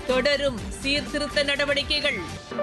தொடரும் சீர்திருத்த நடவடிக்கைகள்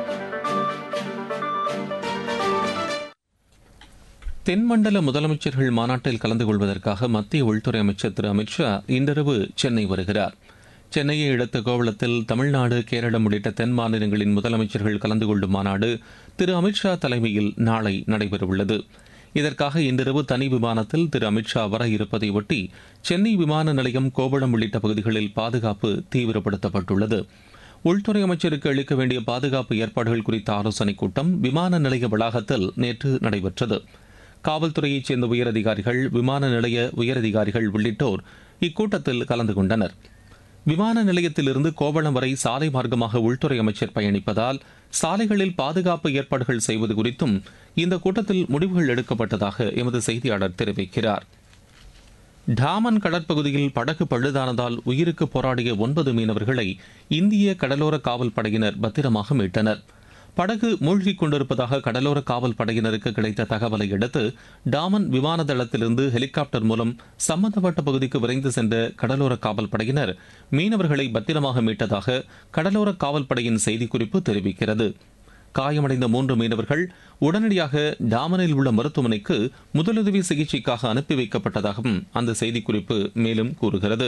தென்மண்டல முதலமைச்சர்கள் மாநாட்டில் கலந்து கொள்வதற்காக மத்திய உள்துறை அமைச்சர் திரு அமித்ஷா இன்றிரவு சென்னை வருகிறார் சென்னையை அடுத்த கோவளத்தில் தமிழ்நாடு கேரளம் உள்ளிட்ட தென் மாநிலங்களின் முதலமைச்சர்கள் கலந்து கொள்ளும் மாநாடு திரு அமித்ஷா தலைமையில் நாளை நடைபெறவுள்ளது இதற்காக இன்றிரவு தனி விமானத்தில் திரு அமித்ஷா வர இருப்பதை ஒட்டி சென்னை விமான நிலையம் கோவளம் உள்ளிட்ட பகுதிகளில் பாதுகாப்பு தீவிரப்படுத்தப்பட்டுள்ளது உள்துறை அமைச்சருக்கு அளிக்க வேண்டிய பாதுகாப்பு ஏற்பாடுகள் குறித்த ஆலோசனைக் கூட்டம் விமான நிலைய வளாகத்தில் நேற்று நடைபெற்றது காவல்துறையைச் சேர்ந்த உயரதிகாரிகள் விமான நிலைய உயரதிகாரிகள் உள்ளிட்டோர் இக்கூட்டத்தில் கலந்து கொண்டனர் விமான நிலையத்திலிருந்து கோவளம் வரை சாலை மார்க்கமாக உள்துறை அமைச்சர் பயணிப்பதால் சாலைகளில் பாதுகாப்பு ஏற்பாடுகள் செய்வது குறித்தும் இந்த கூட்டத்தில் முடிவுகள் எடுக்கப்பட்டதாக எமது செய்தியாளர் தெரிவிக்கிறார் டாமன் கடற்பகுதியில் படகு பழுதானதால் உயிருக்கு போராடிய ஒன்பது மீனவர்களை இந்திய கடலோர காவல் படையினர் பத்திரமாக மீட்டனர் படகு மூழ்கிக் கொண்டிருப்பதாக கடலோர காவல் படையினருக்கு கிடைத்த தகவலை அடுத்து டாமன் விமான தளத்திலிருந்து ஹெலிகாப்டர் மூலம் சம்பந்தப்பட்ட பகுதிக்கு விரைந்து சென்ற கடலோர காவல் படையினர் மீனவர்களை பத்திரமாக மீட்டதாக கடலோர காவல் படையின் செய்திக்குறிப்பு தெரிவிக்கிறது காயமடைந்த மூன்று மீனவர்கள் உடனடியாக டாமனில் உள்ள மருத்துவமனைக்கு முதலுதவி சிகிச்சைக்காக அனுப்பி வைக்கப்பட்டதாகவும் அந்த செய்திக்குறிப்பு மேலும் கூறுகிறது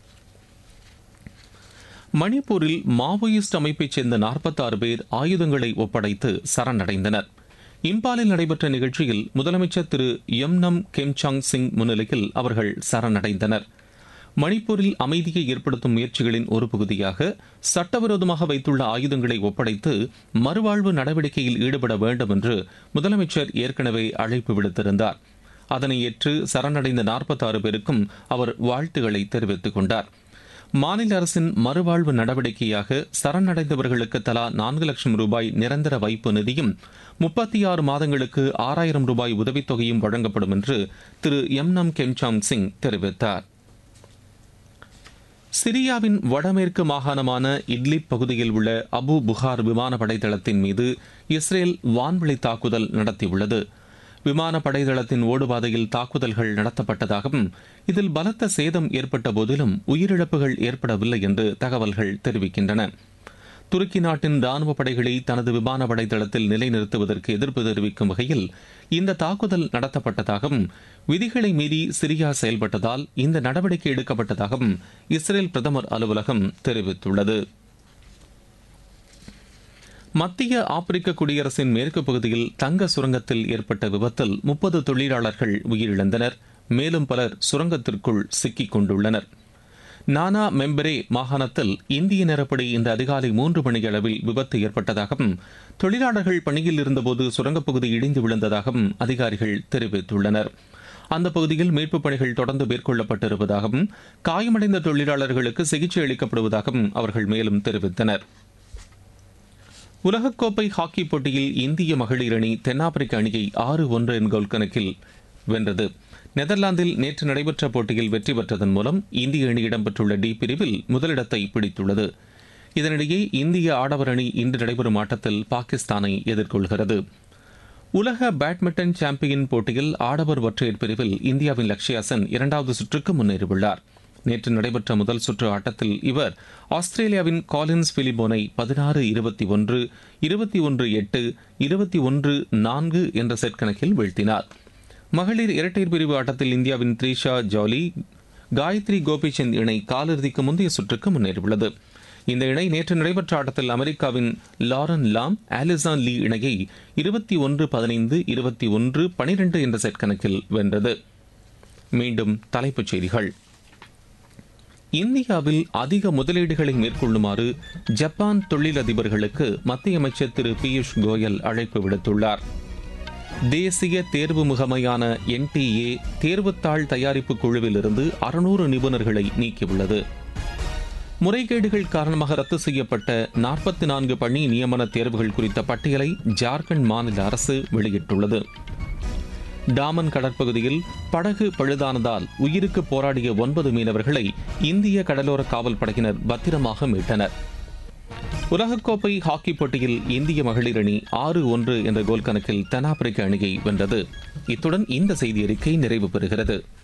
மணிப்பூரில் மாவோயிஸ்ட் அமைப்பைச் சேர்ந்த நாற்பத்தாறு பேர் ஆயுதங்களை ஒப்படைத்து சரணடைந்தனர் இம்பாலில் நடைபெற்ற நிகழ்ச்சியில் முதலமைச்சர் திரு எம் நம் கெம்சாங் சிங் முன்னிலையில் அவர்கள் சரணடைந்தனர் மணிப்பூரில் அமைதியை ஏற்படுத்தும் முயற்சிகளின் ஒரு பகுதியாக சட்டவிரோதமாக வைத்துள்ள ஆயுதங்களை ஒப்படைத்து மறுவாழ்வு நடவடிக்கையில் ஈடுபட வேண்டும் என்று முதலமைச்சர் ஏற்கனவே அழைப்பு விடுத்திருந்தார் அதனை ஏற்று சரணடைந்த நாற்பத்தாறு பேருக்கும் அவர் வாழ்த்துக்களை தெரிவித்துக் கொண்டார் மாநில அரசின் மறுவாழ்வு நடவடிக்கையாக சரணடைந்தவர்களுக்கு தலா நான்கு லட்சம் ரூபாய் நிரந்தர வைப்பு நிதியும் முப்பத்தி ஆறு மாதங்களுக்கு ஆறாயிரம் ரூபாய் உதவித்தொகையும் வழங்கப்படும் என்று திரு எம் நம் கெம்சாங் சிங் தெரிவித்தார் சிரியாவின் வடமேற்கு மாகாணமான இட்லிப் பகுதியில் உள்ள அபு புகார் விமானப்படை தளத்தின் மீது இஸ்ரேல் வான்வழி தாக்குதல் நடத்தியுள்ளது விமானப்படை தளத்தின் ஓடுபாதையில் தாக்குதல்கள் நடத்தப்பட்டதாகவும் இதில் பலத்த சேதம் ஏற்பட்ட போதிலும் உயிரிழப்புகள் ஏற்படவில்லை என்று தகவல்கள் தெரிவிக்கின்றன துருக்கி நாட்டின் ராணுவ படைகளை தனது விமானப்படை தளத்தில் நிலைநிறுத்துவதற்கு எதிர்ப்பு தெரிவிக்கும் வகையில் இந்த தாக்குதல் நடத்தப்பட்டதாகவும் விதிகளை மீறி சிரியா செயல்பட்டதால் இந்த நடவடிக்கை எடுக்கப்பட்டதாகவும் இஸ்ரேல் பிரதமர் அலுவலகம் தெரிவித்துள்ளது மத்திய ஆப்பிரிக்க குடியரசின் மேற்கு பகுதியில் தங்க சுரங்கத்தில் ஏற்பட்ட விபத்தில் முப்பது தொழிலாளர்கள் உயிரிழந்தனர் மேலும் பலர் சுரங்கத்திற்குள் சிக்கிக் கொண்டுள்ளனர் நானா மெம்பரே மாகாணத்தில் இந்திய நேரப்படி இந்த அதிகாலை மூன்று மணி அளவில் விபத்து ஏற்பட்டதாகவும் தொழிலாளர்கள் பணியில் இருந்தபோது சுரங்கப்பகுதி இடிந்து விழுந்ததாகவும் அதிகாரிகள் தெரிவித்துள்ளனர் அந்த பகுதியில் மீட்புப் பணிகள் தொடர்ந்து மேற்கொள்ளப்பட்டிருப்பதாகவும் காயமடைந்த தொழிலாளர்களுக்கு சிகிச்சை அளிக்கப்படுவதாகவும் அவர்கள் மேலும் தெரிவித்தனர் உலகக்கோப்பை ஹாக்கி போட்டியில் இந்திய மகளிர் அணி தென்னாப்பிரிக்க அணியை ஆறு ஒன்று என் கோல் கணக்கில் வென்றது நெதர்லாந்தில் நேற்று நடைபெற்ற போட்டியில் வெற்றி பெற்றதன் மூலம் இந்திய அணி இடம்பெற்றுள்ள டி பிரிவில் முதலிடத்தை பிடித்துள்ளது இதனிடையே இந்திய ஆடவர் அணி இன்று நடைபெறும் ஆட்டத்தில் பாகிஸ்தானை எதிர்கொள்கிறது உலக பேட்மிண்டன் சாம்பியன் போட்டியில் ஆடவர் ஒற்றையர் பிரிவில் இந்தியாவின் லக்ஷயா சென் இரண்டாவது சுற்றுக்கு முன்னேறியுள்ளார் நேற்று நடைபெற்ற முதல் சுற்று ஆட்டத்தில் இவர் ஆஸ்திரேலியாவின் காலின்ஸ் பிலிபோனை பதினாறு இருபத்தி ஒன்று இருபத்தி ஒன்று எட்டு இருபத்தி ஒன்று நான்கு என்ற செட் கணக்கில் வீழ்த்தினார் மகளிர் இரட்டையர் பிரிவு ஆட்டத்தில் இந்தியாவின் த்ரீஷா ஜாலி காயத்ரி கோபிச்சந்த் இணை காலிறுதிக்கு முந்தைய சுற்றுக்கு முன்னேறியுள்ளது இந்த இணை நேற்று நடைபெற்ற ஆட்டத்தில் அமெரிக்காவின் லாரன் லாம் ஆலிசான் லீ இணையை இருபத்தி ஒன்று பதினைந்து இருபத்தி ஒன்று பனிரெண்டு என்ற செட் கணக்கில் வென்றது மீண்டும் தலைப்புச் செய்திகள் இந்தியாவில் அதிக முதலீடுகளை மேற்கொள்ளுமாறு ஜப்பான் தொழிலதிபர்களுக்கு மத்திய அமைச்சர் திரு பியூஷ் கோயல் அழைப்பு விடுத்துள்ளார் தேசிய தேர்வு முகமையான என்டிஏ தேர்வுத்தாள் தயாரிப்பு குழுவிலிருந்து அறுநூறு நிபுணர்களை நீக்கியுள்ளது முறைகேடுகள் காரணமாக ரத்து செய்யப்பட்ட நாற்பத்தி நான்கு பணி நியமன தேர்வுகள் குறித்த பட்டியலை ஜார்க்கண்ட் மாநில அரசு வெளியிட்டுள்ளது டாமன் கடற்பகுதியில் படகு பழுதானதால் உயிருக்கு போராடிய ஒன்பது மீனவர்களை இந்திய கடலோர காவல் படையினர் பத்திரமாக மீட்டனர் உலகக்கோப்பை ஹாக்கி போட்டியில் இந்திய மகளிர் அணி ஆறு ஒன்று என்ற கோல் கணக்கில் தென்னாப்பிரிக்க அணியை வென்றது இத்துடன் இந்த செய்தி அறிக்கை நிறைவு பெறுகிறது